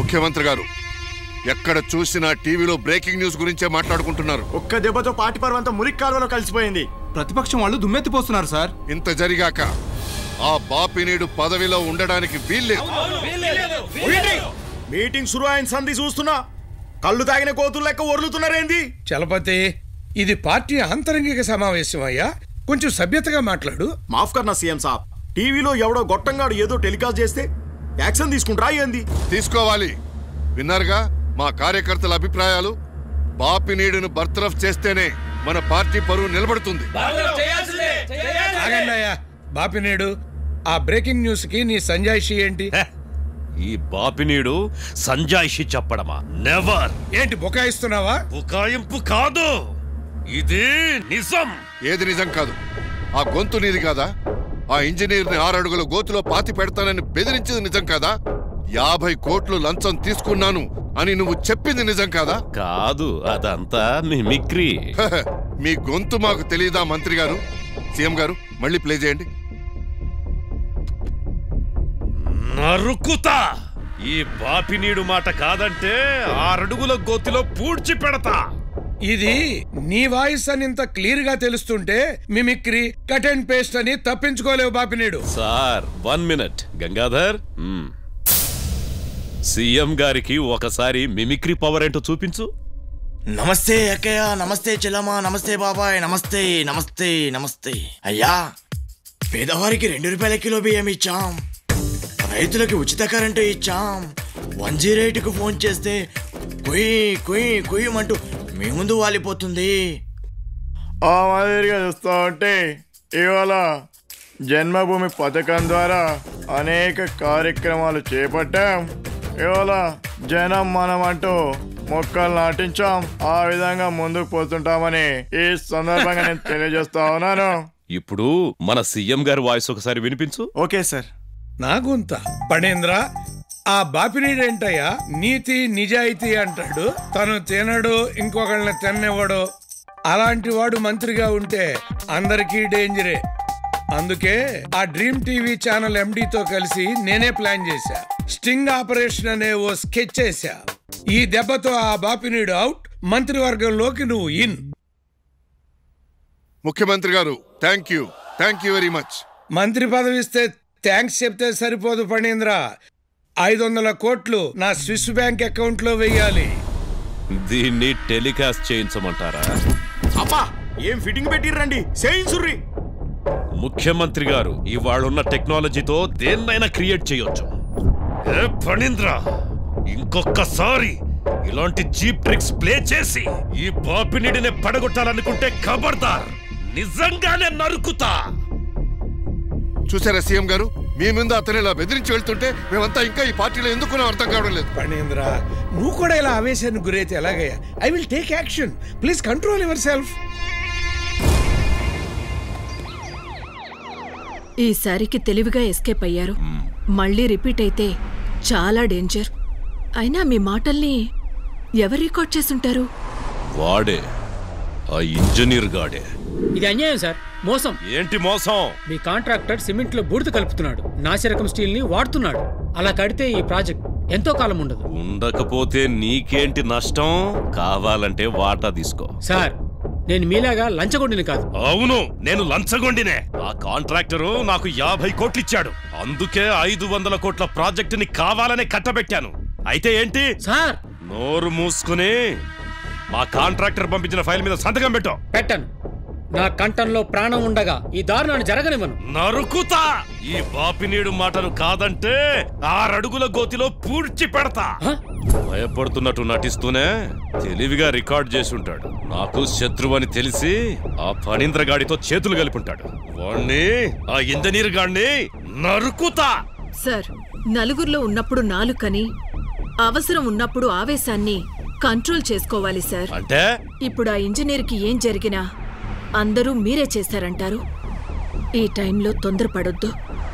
ముఖ్యమంత్రి గారు ఎక్కడ చూసినా టీవీలో బ్రేకింగ్ న్యూస్ గురించే మాట్లాడుకుంటున్నారు ఒక్క దెబ్బతో పాటి పర్వంతా మురికి కాలువలో కలిసిపోయింది ప్రతిపక్షం వాళ్ళు దుమ్మెత్తిపోస్తున్నారు సార్ ఇంత జరిగాక ఆ బాపినీడు పదవిలో ఉండడానికి వీల్లేదు మీటింగ్ శురు అయిన సంధి చూస్తున్నా కళ్ళు తాగిన కోతులు లెక్క ఒర్లుతున్నారేంది చలపతి ఇది పార్టీ ఆంతరంగిక సమావేశం అయ్యా కొంచెం సభ్యతగా మాట్లాడు మాఫ్ కర్నా సీఎం సాబ్ టీవీలో ఎవడో గొట్టంగాడు ఏదో టెలికాస్ట్ చేస్తే యాక్షన్ తీసుకుంటారా ఏంది తీసుకోవాలి విన్నారుగా మా కార్యకర్తల అభిప్రాయాలు బాపినీడును బర్తరఫ్ చేస్తేనే మన పార్టీ పరువు నిలబడుతుంది ఆగండి అయ్యా బాపినేడు ఆ బ్రేకింగ్ న్యూస్ కి నీ సంజాయిషి ఏంటి ఈ బాపినీడు సంజాయిషి చెప్పడమా నెవర్ ఏంటి బుకాయిస్తున్నావా బుకాయింపు కాదు ఇది నిజం ఏది నిజం కాదు ఆ గొంతు నీది కాదా ఆ ఇంజనీర్ని ఆరడుగుల గోతులో పాతి పెడతానని బెదిరించింది నిజం కాదా యాభై కోట్లు లంచం తీసుకున్నాను అని నువ్వు చెప్పింది నిజం కాదా కాదు అదంతా మిమిక్రీ హహ, మీ గొంతు మాకు తెలియదా మంత్రి గారు సీఎం గారు మళ్ళీ ప్లే చేయండి నరుకుతా ఈ బాపినీడు మాట కాదంటే ఆరడుగుల గోతిలో పూడ్చి పెడతా ఇది నీ వాయిస్ అని ఇంత క్లియర్ గా తెలుస్తుంటే మిమిక్రీ కట్ అండ్ పేస్ట్ అని తప్పించుకోలేవు Bapineedu sir one minute Gangadhar మ్మ్. సీఎం గారికి ఒకసారి మిమిక్రీ పవర్ ఏంటో చూపించు నమస్తే అక్కయ్య నమస్తే చెల్లమ్మ నమస్తే బాబాయ్ నమస్తే నమస్తే నమస్తే అయ్యా పేదవారికి రెండు రూపాయల కిలో బియ్యం ఇచ్చాం రైతులకి ఉచిత కరెంటు ఇచ్చాం వన్ జీరో ఎయిట్కు ఫోన్ చేస్తే కుయ్ కుయ్ కుయ్యమంటూ మీ ముందు వాలిపోతుంది ఆ మాదిరిగా చూస్తా ఉంటే ఇవాళ జన్మభూమి పథకం ద్వారా అనేక కార్యక్రమాలు చేపట్టాం ఇవాళ జనం మనం అంటూ మొక్కలు నాటించాం ఆ విధంగా ముందుకు పోతుంటామని ఈ సందర్భంగా నేను తెలియజేస్తా ఉన్నాను ఇప్పుడు మన సీఎం గారి వాయిస్ ఒకసారి వినిపించు ఓకే సార్ నా గుంత పడేంద్ర ఆ బాపినీడేంటయ్యా నీతి నిజాయితీ అంటాడు తను తినడు ఇంకొకళ్ళని తిన్నివ్వడు అలాంటి వాడు మంత్రిగా ఉంటే అందరికీ డేంజరే అందుకే ఆ డ్రీమ్ టీవీ ఛానల్ ఎండితో కలిసి నేనే ప్లాన్ చేశా స్టింగ్ ఆపరేషన్ అనే ఓ స్కెచ్ చేశా ఈ దెబ్బతో ఆ బాపినీడు అవుట్ మంత్రివర్గంలోకి నువ్వు ఇన్ ముఖ్యమంత్రి గారు thank you thank you very much మంత్రి పదవి ఇస్తే థ్యాంక్స్ చెప్తే సరిపోదు పణీంద్ర ఐదు వందల కోట్లు నా స్విస్ బ్యాంక్ అకౌంట్ లో వెయ్యాలి దీన్ని టెలికాస్ట్ చేయించమంటారా అబ్బా ఏం ఫిట్టింగ్ పెట్టిర్రండి చేయించుర్రి ముఖ్యమంత్రి గారు ఇవాళున్న టెక్నాలజీతో దేన్నైనా క్రియేట్ చేయొచ్చు ఏ ఫణీంద్ర ఇంకొకసారి ఇలాంటి చీప్ ట్రిక్స్ ప్లే చేసి ఈ బాపినిడిని పడగొట్టాలనుకుంటే ఖబర్దార్ నిజంగానే నరుకుతా చూసారా సీఎం గారు మీ మీద అతను ఇలా బెదిరించి వెళ్తుంటే మేమంతా ఇంకా ఈ పార్టీలో ఎందుకున్నాం అర్థం కావడం లేదు పణీంద్ర నువ్వు కూడా ఇలా ఆవేశానికి గురైతే ఎలాగయ్యా I will take action please control yourself ఈసారికి తెలివిగా ఎస్కేప్ అయ్యారు మళ్ళీ రిపీట్ అయితే చాలా డేంజర్ అయినా మీ మాటల్ని ఎవరు రికార్డ్ చేసుంటారు వాడే ఆ ఇంజనీర్ గాడే ఇది అన్యాయం సార్ మోసం ఏంటి మోసం మీ కాంట్రాక్టర్ సిమెంట్ లో బూడిద కలుపుతున్నాడు నాసిరకం స్టీల్ ని వాడుతున్నాడు అలా కడితే ఈ ప్రాజెక్ట్ ఎంతో కాలం ఉండదు ఉండకపోతే నీకేంటి నష్టం కావాలంటే వాటా తీసుకో సార్ నేను మీలాగా లంచగొండిని కాదు అవును నేను లంచగొండినే ఆ కాంట్రాక్టరు నాకు యాభై కోట్లు ఇచ్చాడు అందుకే ఐదు వందల కోట్ల ప్రాజెక్టుని కావాలనే కట్టబెట్టాను అయితే ఏంటి సార్ నోరు మూసుకుని మా కాంట్రాక్టర్ పంపించిన ఫైల్ మీద సంతకం పెట్టు పెట్టను నా కంఠంలో ప్రాణం ఉండగా ఈ దారుణాన్ని జరగనివ్వను నరుకుతా ఈ బాపినీడు మాటను కాదంటే ఆరడుగుల గోతిలో పూడ్చి పెడతా హ? భయపడుతున్నట్టు నటిస్తూనే తెలివిగా రికార్డ్ చేసి ఉంటాడు నాకు శత్రువు అని తెలిసి ఆ ఫణీంద్ర గాడితో చేతులు కలిపుంటాడు వాణ్ణి ఆ ఇంజనీర్ గాడిని నరుకుతా సార్ నలుగురిలో ఉన్నప్పుడు నాలుకని అవసరం ఉన్నప్పుడు ఆవేశాన్ని కంట్రోల్ చేసుకోవాలి సార్ అంటే ఇప్పుడు ఆ ఇంజనీర్కి ఏం జరిగినా అందరూ మీరే చేశారంటారు ఈ టైంలో తొందరపడొద్దు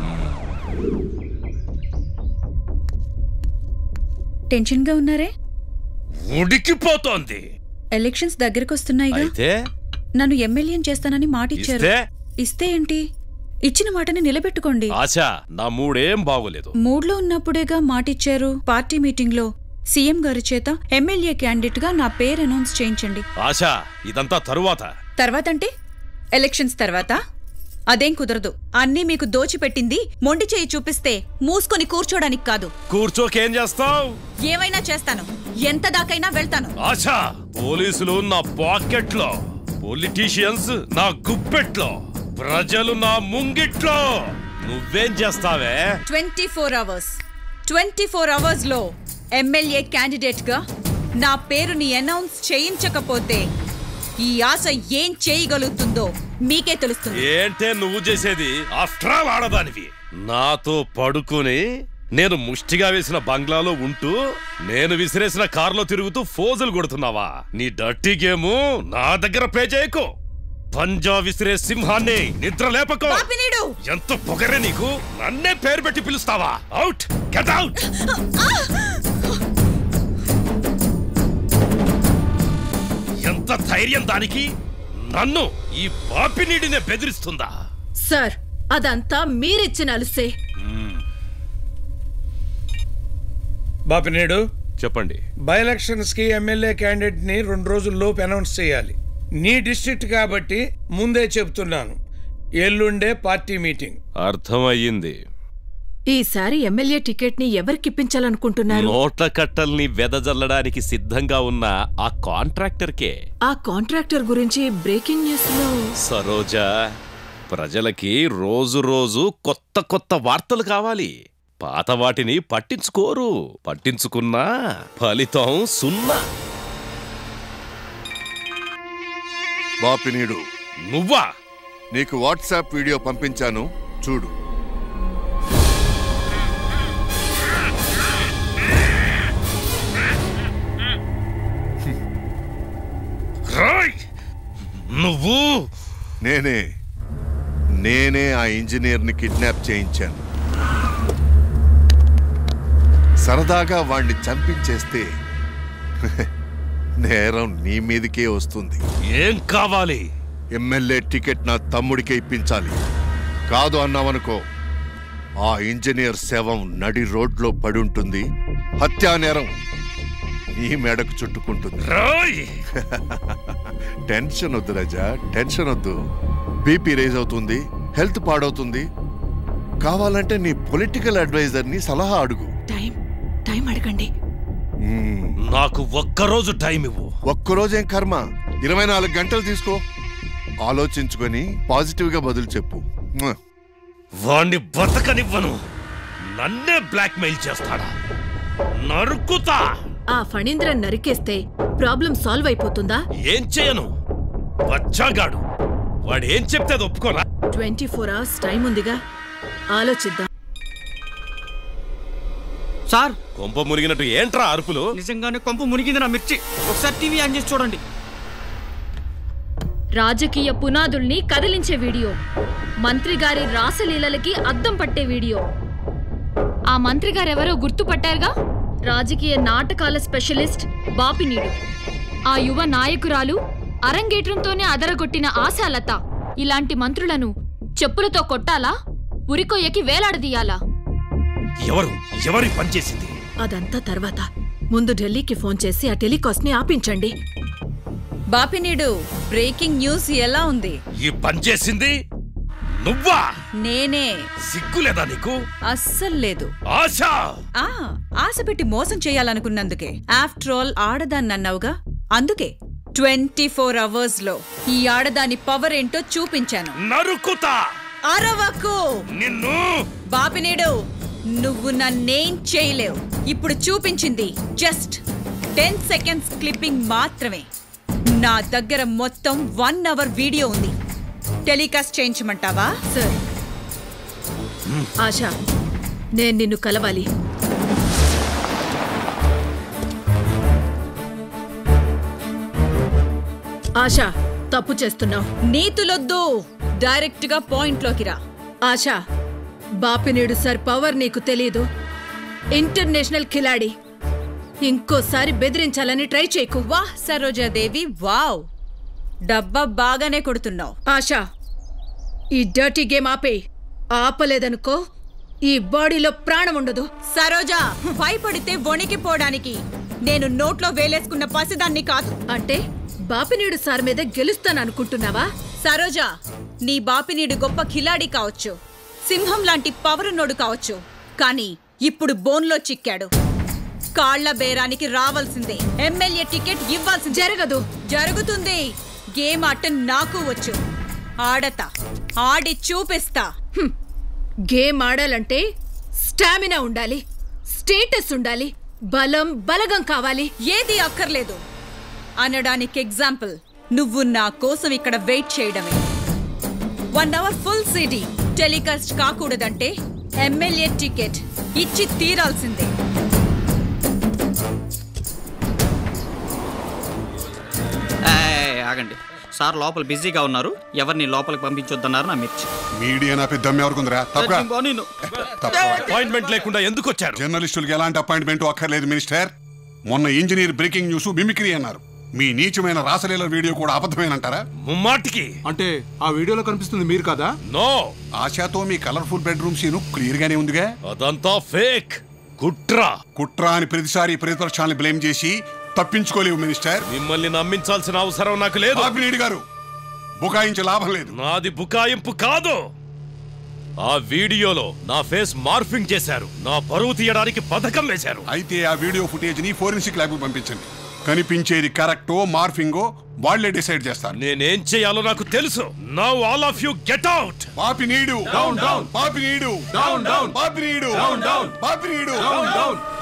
టెన్షన్ గా ఉన్నారే ఉడికిపోతోంది ఎలక్షన్స్ దగ్గరకొస్తున్నాయిగా అయితే నన్ను ఎమ్మెల్యేని చేస్తానని మాట ఇచ్చారు ఇస్తే ఇస్తే ఏంటి ఇచ్చిన మాటని నిలబెట్టుకోండి ఆశ నా మూడేం బాగోలేదు మూడ్లో ఉన్నప్పుడేగా మాటిచ్చారు పార్టీ మీటింగ్ లో సీఎం గారి చేత ఎమ్మెల్యే క్యాండిడేట్ గా నా పేరు అనౌన్స్ చేయించండి ఆశా ఇదంతా తరువాత తర్వాత అంటే ఎలక్షన్స్ తర్వాత అదేం కుదరదు అన్నీ మీకు దోచిపెట్టింది మొండి చేయి చూపిస్తే మూసుకొని కూర్చోడానికి కాదు కూర్చోకేం చేస్తావు ఏమైనా చేస్తాను ఎంత దాకైనా వెళ్తాను ఆశా పోలీసులు నా పాకెట్లో పొలిటీషియన్స్ నా గుప్పెట్లో ప్రజలు నా ముంగిట్లో నువ్వేం చేస్తావే twenty four hours twenty four hours లో ఎమ్మెల్యే క్యాండిడేట్ గా నా పేరుని అనౌన్స్ చేయించకపోతే ఈ ఆశ ఏం చేయగలుగుతుందో మీకే తెలుస్తుంది ఏంటే నువ్వు చేసేది ఆఫ్టర్ ఆల్ ఆడదానివి నాతో పడుకుని నేను ముష్టిగా వేసిన బంగ్లాలో ఉంటూ నేను విసిరేసిన కారులో తిరుగుతూ ఫోజులు కొడుతున్నావా నీ డర్టీ గేము నా దగ్గర ప్లే చేయకు పంజా విసిరే సింహాన్ని నిద్ర లేపకో పాపినీడు! ఎంత పొగరే నీకు నన్నే పేరు పెట్టి పిలుస్తావా అవుట్ గెట్ అవుట్ ఎంత ధైర్యం దానికి నన్ను ఈ పాపినీడినే బెదిరిస్తుందా సార్ అదంతా మీరిచ్చిన అలుసే బాపినేడు చెప్పండి బై ఎలక్షన్స్ కి ఎమ్మెల్యే క్యాండిడేట్ ని రెండు రోజుల్లోపు అనౌన్స్ చేయాలి నీ డిస్ట్రిక్ట్ కాబట్టి ముందే చెప్తున్నాను ఎల్లుండే పార్టీ మీటింగ్ అర్థమయ్యింది ఈసారి ఎమ్మెల్యే టికెట్ ని ఎవరికిప్పించాలనుకుంటున్నారు నోట్ల కట్టల్ని వెదజల్లడానికి సిద్ధంగా ఉన్న ఆ కాంట్రాక్టర్కే ఆ కాంట్రాక్టర్ గురించి బ్రేకింగ్ న్యూస్ లో సరోజ ప్రజలకి రోజు రోజు కొత్త కొత్త వార్తలు కావాలి పాత వాటిని పట్టించుకోరు పట్టించుకున్నా ఫలితం సున్నా బాపినీడు నువ్వా నీకు వాట్సాప్ వీడియో పంపించాను చూడు రాయ్ నువ్వు నేనే నేనే ఆ ఇంజనీర్ని కిడ్నాప్ చేయించాను సరదాగా వాణ్ణి చంపించేస్తే నేరం నీ మీదకే వస్తుంది ఏం కావాలి ఎమ్మెల్యే టికెట్ నా తమ్ముడికే ఇప్పించాలి కాదు అన్నావనుకో ఆ ఇంజనీర్ శవం నడి రోడ్లో పడి ఉంటుంది హత్యా నేరం నీ మెడకు చుట్టుకుంటుంది రాయ్ టెన్షన్ వద్దు రజా టెన్షన్ వద్దు బీపీ రేజ్ అవుతుంది హెల్త్ పాడవుతుంది కావాలంటే నీ పొలిటికల్ అడ్వైజర్ని సలహా అడుగు టైం టైం అడగండి మ్మ్. నాకు ఒక్కరోజు టైం ఇవ్వు ఒక్కరోజేం కర్మ ఇరవై నాలుగు గంటలు తీసుకో ఆలోచించుకొని పాజిటివ్గా బదులు చెప్పు మ్మ్. వాణ్ణి బతకనివ్వను నన్నే బ్లాక్మెయిల్ చేస్తాడా నరుకుతా ఆ ఫణీంద్రన్ నరికేస్తే ప్రాబ్లం సాల్వ్ అయిపోతుందా ఏం చేయను బచ్చాగాడు వాడు ఏం చెప్తే అది ఒప్పుకోరా ట్వంటీ ఫోర్ అవర్స్ టైం ఉందిగా ఆలోచిద్దాం సార్ కొంప మునిగినట్టు ఏంట్రా అరుపులు నిజంగానే కొంప మునిగింది నా మిర్చి ఒకసారి టీవీ ఆన్ చేసి చూడండి రాజకీయ పునాదుల్ని కదిలించే వీడియో మంత్రి గారి రాసలీలలకి అద్దం పట్టే వీడియో ఆ మంత్రి గారెవరో గుర్తుపట్టారుగా రాజకీయ నాటకాల స్పెషలిస్ట్ బాపినీడు ఆ యువ నాయకురాలు అరంగేట్రంతోనే అదరగొట్టిన ఆశాలత ఇలాంటి మంత్రులను చెప్పులతో కొట్టాలా ఉరికొయ్యకి వేలాడదీయాలా ఎవరు ఎవరి పనిచేసింది అదంతా తర్వాత ముందు ఢిల్లీకి ఫోన్ చేసి ఆ టెలికాస్ట్ ని ఆపించండి బాపినీడు బ్రేకింగ్ న్యూస్ ఎలా ఉంది ఈ పనిచేసింది నువ్వా నేనే సిగ్గులేదా నీకు అస్సలు లేదు ఆశ ఆ ఆశ పెట్టి మోసం చేయాలనుకున్నందుకే ఆఫ్టర్ ఆల్ ఆడదాన్నన్నావుగా అందుకే ట్వంటీ ఫోర్ అవర్స్ లో ఈ ఆడదాని పవర్ ఏంటో చూపించాను నరుకుతా అరవకు నిన్ను బాపినీడు నువ్వు నన్నేం చేయలేవు ఇప్పుడు చూపించింది జస్ట్ టెన్ సెకండ్స్ క్లిప్పింగ్ మాత్రమే నా దగ్గర మొత్తం వన్ అవర్ వీడియో ఉంది టెలికాస్ట్ చేయించమంటావా సార్ ఆశా నేను నిన్ను కలవాలి ఆశా తప్పు చేస్తున్నావు నీతులొద్దు డైరెక్ట్ గా పాయింట్ లోకి రా ఆశా బాపినేడు సార్ పవర్ నీకు తెలీదు ఇంటర్నేషనల్ ఖిలాడి ఇంకోసారి బెదిరించాలని ట్రై చేయకు వాహ్ సరోజాదేవి వావ్ డబ్బా బాగానే కొడుతున్నావు ఆశా ఈ డర్టీ గేమ్ ఆపే ఆపలేదనుకో ఈ బాడీలో ప్రాణం ఉండదు సరోజా భయపడితే వణికిపోవడానికి నేను నోట్లో వేలేసుకున్న పసిదాన్ని కాదు అంటే బాపినీడు సార్ మీద గెలుస్తాననుకుంటున్నావా సరోజా నీ బాపినీడు గొప్ప ఖిలాడి కావచ్చు సింహం లాంటి పవరున్నోడు కావచ్చు కానీ ఇప్పుడు బోన్లో చిక్కాడు కాళ్ల బేరానికి రావాల్సిందే ఎమ్మెల్యే టికెట్ ఇవ్వాల్సింది జరగదు జరుగుతుంది గేమ్ ఆట నాకు వచ్చు ఆడతా ఆడి చూపిస్తా హ్మ్. గేమ్ ఆడాలంటే స్టామినా ఉండాలి స్టేటస్ ఉండాలి బలం బలగం కావాలి ఏది అక్కర్లేదు అనడానికి ఎగ్జాంపుల్ నువ్వు నా కోసం ఇక్కడ వెయిట్ చేయడమే one hour full city telecast కాకూడదంటే ఎమ్మెల్యే టికెట్ ఇచ్చి తీరాల్సిందే ఏయ్, ఆగండి సార్ లోపల బిజీగా ఉన్నారు ఎవరిని లోపలికి పంపించొద్దన్నారు నా మిర్చి మీడియా నా పెద్ద దమ్మె ఎవరుకుందిరా తప్పగా నేను అపాయింట్మెంట్ లేకుండా ఎందుకు వచ్చారు జర్నలిస్టులకు ఎలాంటి అపాయింట్మెంట్ అక్కర్లేదు మినిస్టర్ మొన్న ఇంజనీర్ బ్రేకింగ్ న్యూస్ మిమిక్రీ అన్నారు మీ నీచమైన రాసలీల వీడియో కూడా అబద్ధమేనంటారా ముమ్మాటికి అంటే ఆ వీడియోలో కనిపిస్తుంది మీరు కదా నో ఆశాతో మీ కలర్ఫుల్ బెడ్రూమ్ సీను క్లియర్ గానే ఉందిగా అదంతా ఫేక్ కుట్ర కుట్ర అని ప్రతిసారి ప్రతిపక్షాలను బ్లేమ్ చేసి తప్పించుకోలేవు మినిస్టర్ మిమ్మల్ని నమ్మించాల్సిన అవసరం నాకు లేదు బాపినేడు గారు బుకాయించే లాభం లేదు నాది బుకాయింపు కాదు ఆ వీడియోలో నా ఫేస్ మార్ఫింగ్ చేశారు నా పరువు తీయడానికి పథకం వేశారు అయితే ఆ వీడియో ఫుటేజ్ ని ఫోరెన్సిక్ ల్యాబ్ పంపించండి కనిపించేది కరెక్టో మార్ఫింగో వాళ్లే డిసైడ్ చేస్తారు నేనేం చేయాలో నాకు తెలుసు now all of you get out పాపి నీడు Down, down. పాపి నీడు Down, down. పాపి నీడు Down, down. పాపి నీడు Down, down.